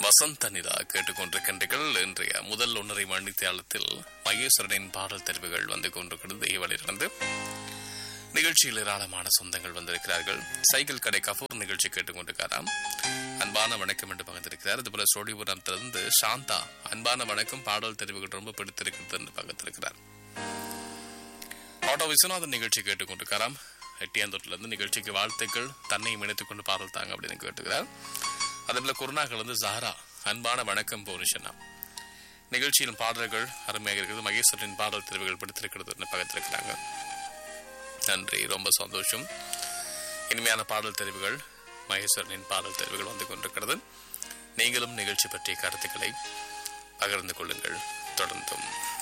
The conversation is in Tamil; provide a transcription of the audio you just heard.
வசந்த நிலா கேட்டுக்கொண்டிருக்கின்றீர்கள் இன்றைய முதல் ஒன்றரை மணித்தியாலத்தில் மகேஸ்வரனின் பாடல் தெரிவுகள் வந்து கொண்டிருக்கிறது இவளிலிருந்து நிகழ்ச்சியில் ஏராளமான சொந்தங்கள் வந்திருக்கிறார்கள் சைக்கிள் கடை கபூர் நிகழ்ச்சி கேட்டுக்கொண்டிருக்கிறாராம் அன்பான வணக்கம் என்று பகிர்ந்திருக்கிறார் இதுபோல சோழிபுரத்திலிருந்து சாந்தா அன்பான வணக்கம் பாடல் தெரிவுகள் ரொம்ப பிடித்திருக்கிறது என்று பகிர்ந்திருக்கிறார் ஆட்டோ விஸ்வநாதன் நிகழ்ச்சி கேட்டுக்கொண்டிருக்கிறாராம் எட்டியாந்தோட்டிலிருந்து நிகழ்ச்சிக்கு வாழ்த்துக்கள் தன்னையும் இணைத்துக் கொண்டு பாடல் தாங்க அப்படின்னு கேட்டுக்கிறார் அதேபோல குருநாகலிருந்து ஜஹரா அன்பான வணக்கம் போனிஷனா நிகழ்ச்சியின் பாடல்கள் அருமையாக இருக்கிறது மகேஸ்வரின் பாடல் தெரிவுகள் பிடித்திருக்கிறது என்று பகிர்ந்திருக்கிறாங்க நன்றி ரொம்ப சந்தோஷம் இனிமையான பாடல் தெரிவுகள் மகேஸ்வரனின் பாடல் தெரிவுகள் வந்து கொண்டிருக்கிறது நீங்களும் நிகழ்ச்சி பற்றிய கருத்துக்களை பகிர்ந்து கொள்ளுங்கள் தொடர்ந்தும்